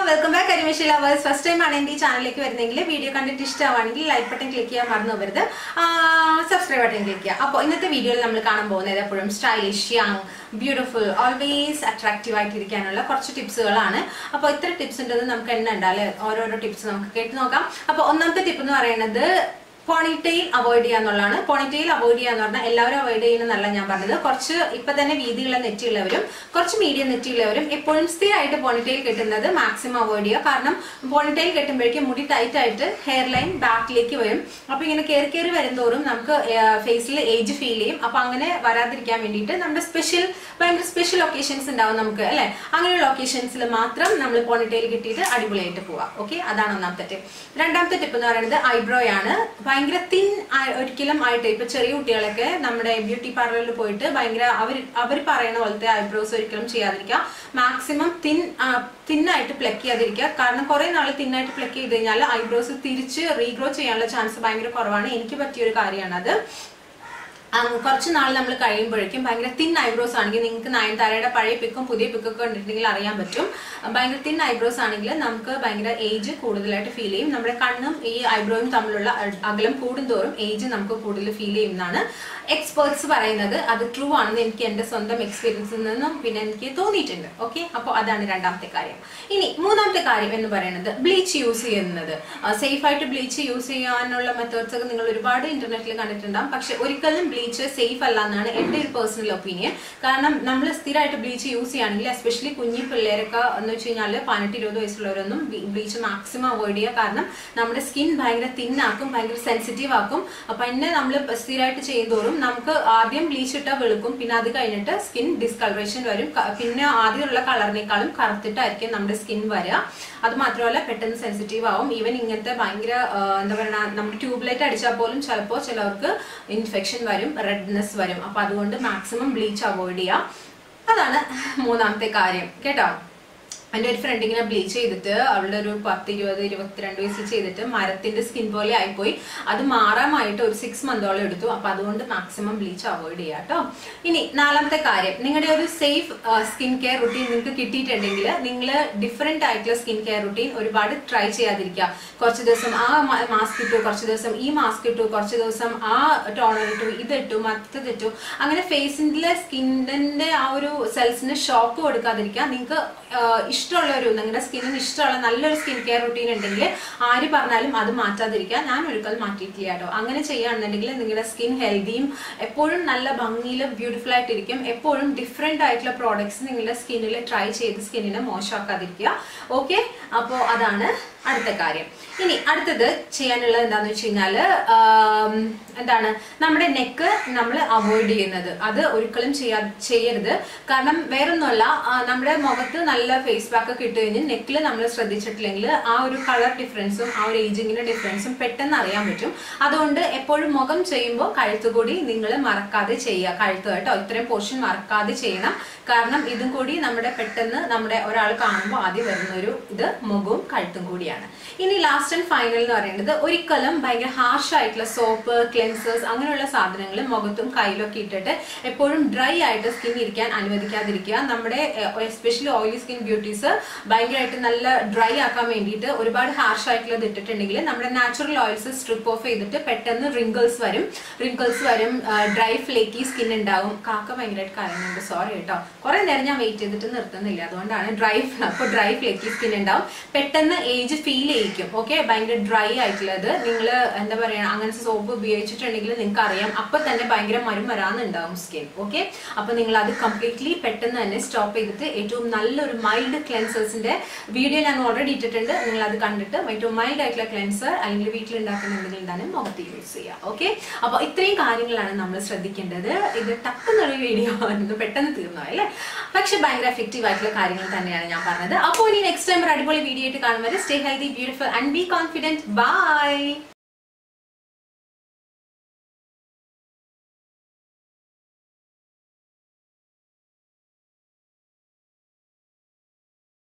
welcome back കരിമേഷി lovers first time ആണ് എൻ്റെ ഈ ചാനലിലേക്ക് വരുന്നെങ്കിൽ വീഡിയോ കണ്ടിട്ട് ഇഷ്ടമാണെങ്കിൽ ലൈക്ക് ബട്ടൺ ക്ലിക്ക് ചെയ്യാൻ മറന്നു പോകരുത് സബ്സ്ക്രൈബ് ബട്ടൺ ക്ലിക്ക് ചെയ്യുക അപ്പോൾ ഇന്നത്തെ വീഡിയോയിൽ നമ്മൾ കാണാൻ പോകുന്നത് എപ്പോഴും stylish young beautiful always attractive ആയിട്ടിരിക്കാനുള്ള കുറച്ച് ടിപ്സുകളാണ് അപ്പോൾ ഇത്ര ടിപ്സ് ഉണ്ടെന്ന് നമുക്ക് എണ്ണ ഉണ്ടാല്ലേ ഓരോരോ ടിപ്സ് നമുക്ക് കേട്ട് നോക്കാം അപ്പോൾ ഒന്നാമത്തെ ടിപ്പ് എന്ന് പറയുന്നത് പോണിറ്റെയിൽ അവോയ്ഡ് ചെയ്യാന്നുള്ളതാണ് പോണിറ്റെയിൽ അവോയ്ഡ് ചെയ്യാന്ന് പറഞ്ഞാൽ എല്ലാവരും അവോയ്ഡ് ചെയ്യുന്നതല്ല ഞാൻ പറഞ്ഞത് കുറച്ച് ഇപ്പൊ തന്നെ വീതിയുള്ള നെറ്റിയുള്ളവരും കുറച്ച് മീഡിയം നെറ്റിയുള്ളവരും എപ്പോഴും സ്ഥിരമായിട്ട് പോണിറ്റെയിൽ കെട്ടുന്നത് മാക്സിമം അവോയ്ഡ് ചെയ്യുക കാരണം പോണിറ്റെയിൽ കെട്ടുമ്പോഴേക്കും മുടി ടൈറ്റ് ആയിട്ട് ഹെയർ ലൈൻ ബാക്കിലേക്ക് വരും അപ്പൊ ഇങ്ങനെ കയറി കയറി വരുന്തോറും നമുക്ക് ഫേസിൽ ഏജ് ഫീൽ ചെയ്യും അപ്പൊ അങ്ങനെ വരാതിരിക്കാൻ വേണ്ടിയിട്ട് നമ്മുടെ സ്പെഷ്യൽ ഭയങ്കര സ്പെഷ്യൽ ഒക്കേഷൻസ് ഉണ്ടാവും നമുക്ക് അല്ലെ അങ്ങനെയുള്ള ഒക്കേഷൻസിൽ മാത്രം നമ്മൾ പോണിറ്റെയിൽ കിട്ടിയിട്ട് അടിപൊളിയായിട്ട് പോവാം ഓക്കെ അതാണ് ഒന്നാമത്തെ ടിപ്പ് രണ്ടാമത്തെ ടിപ്പ് എന്ന് പറയുന്നത് ഐബ്രോ ആണ് ഭയങ്കര തിൻ ഒരിക്കലും ആയിട്ട് ഇപ്പൊ ചെറിയ കുട്ടികളൊക്കെ നമ്മുടെ ബ്യൂട്ടി പാർലറിൽ പോയിട്ട് ഭയങ്കര അവർ അവർ പറയുന്ന പോലത്തെ ഐബ്രോസ് ഒരിക്കലും ചെയ്യാതിരിക്കുക മാക്സിമം തിൻ തിന്നായിട്ട് പ്ലക്ക് ചെയ്യാതിരിക്കുക കാരണം കുറെ നാൾ തിന്നായിട്ട് പ്ലക്ക് ചെയ്ത് കഴിഞ്ഞാൽ ഐബ്രോസ് തിരിച്ച് റീഗ്രോ ചെയ്യാനുള്ള ചാൻസ് ഭയങ്കര കുറവാണ് എനിക്ക് പറ്റിയ ഒരു കാര്യമാണ് അത് കുറച്ച് നാൾ നമ്മൾ കഴിയുമ്പോഴേക്കും ഭയങ്കര തിൻ ഐബ്രോസ് ആണെങ്കിൽ നിങ്ങൾക്ക് നയൻതാരയുടെ പഴയ പിക്കും പുതിയ പിക്കൊക്കെ കണ്ടിട്ടുണ്ടെങ്കിൽ അറിയാൻ പറ്റും ഭയങ്കര തിൻ ഐബ്രോസ് ആണെങ്കിൽ നമുക്ക് ഭയങ്കര ഏജ് കൂടുതലായിട്ട് ഫീൽ ചെയ്യും നമ്മുടെ കണ്ണും ഈ ഐബ്രോയും തമ്മിലുള്ള അകലം കൂടുന്തോറും ഏജ് നമുക്ക് കൂടുതൽ ഫീൽ ചെയ്യുന്നതാണ് എക്സ്പേർട്സ് പറയുന്നത് അത് ട്രൂ ആണെന്ന് എനിക്ക് എൻ്റെ സ്വന്തം എക്സ്പീരിയൻസിൽ നിന്നും പിന്നെ എനിക്ക് തോന്നിയിട്ടുണ്ട് ഓക്കെ അപ്പോൾ അതാണ് രണ്ടാമത്തെ കാര്യം ഇനി മൂന്നാമത്തെ കാര്യം എന്ന് പറയുന്നത് ബ്ലീച്ച് യൂസ് ചെയ്യുന്നത് സേഫ് ആയിട്ട് ബ്ലീച്ച് യൂസ് ചെയ്യാനുള്ള മെത്തേഡ്സ് ഒക്കെ നിങ്ങൾ ഒരുപാട് ഇന്റർനെറ്റിൽ കണ്ടിട്ടുണ്ടാകും പക്ഷെ ഒരിക്കലും ബ്ലീച്ച് സേഫ് അല്ല എന്നാണ് എൻ്റെ ഒരു പേഴ്സണൽ ഒപ്പീനിയൻ കാരണം നമ്മൾ സ്ഥിരമായിട്ട് ബ്ലീച്ച് യൂസ് ചെയ്യുകയാണെങ്കിൽ എസ്പെഷ്യലി കുഞ്ഞു പിള്ളേരൊക്കെ എന്ന് വെച്ച് കഴിഞ്ഞാൽ പതിനെട്ട് ഇരുപത് വയസ്സുള്ളവരൊന്നും ബ്ലീച്ച് മാക്സിമം അവോയ്ഡ് ചെയ്യുക കാരണം നമ്മുടെ സ്കിൻ ഭയങ്കര തിന്നാക്കും ഭയങ്കര സെൻസിറ്റീവ് ആക്കും അപ്പം എന്നെ നമ്മൾ സ്ഥിരമായിട്ട് ചെയ്യുന്തോറും നമുക്ക് ആദ്യം ബ്ലീച്ച് ഇട്ടാൽ വെളുക്കും പിന്നെ അത് കഴിഞ്ഞിട്ട് സ്കിൻ ഡിസ്കളറേഷൻ വരും പിന്നെ ആദ്യമുള്ള കളറിനേക്കാളും കറുത്തിട്ടായിരിക്കും നമ്മുടെ സ്കിൻ വരിക അത് മാത്രമല്ല പെട്ടെന്ന് സെൻസിറ്റീവ് ആവും ഈവൻ ഇങ്ങനത്തെ ഭയങ്കര എന്താ പറയുക നമ്മുടെ ട്യൂബ്ലൈറ്റ് അടിച്ചാൽ പോലും ചിലപ്പോൾ ചിലവർക്ക് ഇൻഫെക്ഷൻ വരും റെഡ്നെസ് വരും അപ്പൊ അതുകൊണ്ട് മാക്സിമം ബ്ലീച്ച് അവോയ്ഡ് ചെയ്യാം അതാണ് മൂന്നാമത്തെ കാര്യം കേട്ടോ എൻ്റെ ഒരു ഫ്രണ്ട് ഇങ്ങനെ ബ്ലീച്ച് ചെയ്തിട്ട് അവളുടെ ഒരു പത്ത് ഇരുപത് ഇരുപത്തിരണ്ട് വയസ്സിൽ ചെയ്തിട്ട് മരത്തിന്റെ സ്കിൻ പോലെ ആയിപ്പോയി അത് മാറാമായിട്ട് ഒരു സിക്സ് മന്തോളം എടുത്തു അപ്പൊ അതുകൊണ്ട് മാക്സിമം ബ്ലീച്ച് അവോയ്ഡ് ചെയ്യാം കേട്ടോ ഇനി നാലാമത്തെ കാര്യം നിങ്ങളുടെ ഒരു സേഫ് സ്കിൻ കെയർ റുട്ടീൻ നിങ്ങൾക്ക് കിട്ടിയിട്ടുണ്ടെങ്കിൽ നിങ്ങൾ ഡിഫറെന്റ് ആയിട്ടുള്ള സ്കിൻ കെയർ റുട്ടീൻ ഒരുപാട് ട്രൈ ചെയ്യാതിരിക്കുക കുറച്ച് ദിവസം ആ മാസ്ക് ഇട്ടു കുറച്ച് ദിവസം ഈ മാസ്ക് ഇട്ടു കുറച്ച് ദിവസം ആ ടോണർ ഇട്ടു ഇതിട്ടു മറ്റത് ഇട്ടു അങ്ങനെ ഫേസിന്റെ സ്കിന്നിന്റെ ആ ഒരു സെൽസിന് ഷോക്ക് കൊടുക്കാതിരിക്കുക നിങ്ങൾക്ക് ഇഷ്ടമുള്ള ഒരു നിങ്ങളുടെ സ്കിന്നിന് ഇഷ്ടമുള്ള നല്ലൊരു സ്കിൻ കെയർ റുട്ടീൻ ഉണ്ടെങ്കിൽ ആര് പറഞ്ഞാലും അത് മാറ്റാതിരിക്കുക ഞാൻ ഒരിക്കലും മാറ്റിയിട്ടില്ല കേട്ടോ അങ്ങനെ ചെയ്യുകയാണെന്നുണ്ടെങ്കിൽ നിങ്ങളുടെ സ്കിൻ ഹെൽത്തിയും എപ്പോഴും നല്ല ഭംഗിയിൽ ബ്യൂട്ടിഫുൾ ആയിട്ടിരിക്കും എപ്പോഴും ഡിഫറെൻ്റ് ആയിട്ടുള്ള പ്രോഡക്ട്സ് നിങ്ങളുടെ സ്കിന്നിൽ ട്രൈ ചെയ്ത് സ്കിന്നിനെ മോശമാക്കാതിരിക്കുക ഓക്കെ അപ്പോൾ അതാണ് അടുത്ത കാര്യം ഇനി അടുത്തത് ചെയ്യാനുള്ളത് എന്താന്ന് വെച്ച് കഴിഞ്ഞാല് എന്താണ് നമ്മുടെ നെക്ക് നമ്മൾ അവോയ്ഡ് ചെയ്യുന്നത് അത് ഒരിക്കലും ചെയ്യാ ചെയ്യരുത് കാരണം വേറൊന്നുമല്ല നമ്മുടെ മുഖത്ത് നല്ല ഫേസ് പാക്ക് ഒക്കെ ഇട്ട് കഴിഞ്ഞ് നെക്കിൽ നമ്മൾ ശ്രദ്ധിച്ചിട്ടില്ലെങ്കിൽ ആ ഒരു കളർ ഡിഫറൻസും ആ ഒരു ഏജിങ്ങിന്റെ ഡിഫറൻസും പെട്ടെന്ന് അറിയാൻ പറ്റും അതുകൊണ്ട് എപ്പോഴും മുഖം ചെയ്യുമ്പോൾ കഴുത്തുകൂടി നിങ്ങൾ മറക്കാതെ ചെയ്യുക കഴുത്ത് കേട്ടോ ഇത്രയും പോർഷൻ മറക്കാതെ ചെയ്യണം കാരണം ഇതും കൂടി നമ്മുടെ പെട്ടെന്ന് നമ്മുടെ ഒരാൾ കാണുമ്പോൾ ആദ്യം വരുന്ന ഒരു ഇത് മുഖവും കഴുത്തും കൂടിയാണ് ഇനി ലാസ്റ്റ് ആൻഡ് ഫൈനൽ എന്ന് പറയുന്നത് ഒരിക്കലും ഭയങ്കര ഹാർഷ് ആയിട്ടുള്ള സോപ്പ് ക്ലെൻസേഴ്സ് അങ്ങനെയുള്ള സാധനങ്ങൾ മുഖത്തും കയ്യിലൊക്കെ ഇട്ടിട്ട് എപ്പോഴും ഡ്രൈ ആയിട്ട് സ്കിൻ ഇരിക്കാൻ അനുവദിക്കാതിരിക്കുക നമ്മുടെ എസ്പെഷ്യലി ഓയിലി സ്കിൻ ബ്യൂട്ടീസ് ഭയങ്കരമായിട്ട് നല്ല ഡ്രൈ ആക്കാൻ വേണ്ടിയിട്ട് ഒരുപാട് ഹാർഷ് ആയിട്ടുള്ളത് ഇട്ടിട്ടുണ്ടെങ്കിൽ നമ്മുടെ നാച്ചുറൽ ഓയിൽസ് സ്ട്രിപ്പ് ഓഫ് ചെയ്തിട്ട് പെട്ടെന്ന് റിങ്കിൾസ് വരും റിങ്കിൾസ് വരും ഡ്രൈ ഫ്ലേക്കി സ്കിൻ ഉണ്ടാവും കാക്ക ഭയങ്കരമായിട്ട് കരയുന്നുണ്ട് സോറി കേട്ടോ കുറെ നേരം ഞാൻ വെയിറ്റ് ചെയ്തിട്ട് നിർത്തുന്നില്ല അതുകൊണ്ടാണ് ഡ്രൈ അപ്പോൾ ഡ്രൈ ഫ്ലേക്കി സ്കിൻ ഉണ്ടാവും പെട്ടെന്ന് ഏജ് ഫീൽ ചെയ്യിക്കും ഓക്കെ ഭയങ്കര ഡ്രൈ ആയിട്ടുള്ളത് നിങ്ങൾ എന്താ പറയുക അങ്ങനത്തെ സോപ്പ് ഉപയോഗിച്ചിട്ടുണ്ടെങ്കിൽ നിങ്ങൾക്ക് അറിയാം അപ്പൊ തന്നെ ഭയങ്കര മരം വരാന്നുണ്ടാവും സ്കിൻ ഓക്കെ അപ്പൊ നിങ്ങൾ അത് കംപ്ലീറ്റ്ലി പെട്ടെന്ന് തന്നെ സ്റ്റോപ്പ് ചെയ്തിട്ട് ഏറ്റവും നല്ലൊരു മൈൽഡ് ക്ലെൻസേഴ്സിന്റെ വീഡിയോ ഞാൻ ഓൾറെഡി ഇട്ടിട്ടുണ്ട് നിങ്ങൾ അത് കണ്ടിട്ട് ഏറ്റവും മൈൽഡ് ആയിട്ടുള്ള ക്ലെൻസർ അല്ലെങ്കിൽ വീട്ടിൽ ഉണ്ടാക്കുന്ന എന്തെങ്കിലും തന്നെ മുഖത്ത് യൂസ് ചെയ്യുക ഓക്കെ അപ്പൊ ഇത്രയും കാര്യങ്ങളാണ് നമ്മൾ ശ്രദ്ധിക്കേണ്ടത് ഇത് ടപ്പെന്നുള്ള വീഡിയോ പെട്ടെന്ന് തീർന്നു അല്ലേ പക്ഷെ ഭയങ്കര എഫക്റ്റീവ് ആയിട്ടുള്ള കാര്യങ്ങൾ തന്നെയാണ് ഞാൻ പറഞ്ഞത് അപ്പോൾ ഇനി നെക്സ്റ്റ് ടൈം ഒരു അടിപൊളി വീഡിയോ ആയിട്ട് കാണുമ്പോൾ stay healthy beautiful and be confident by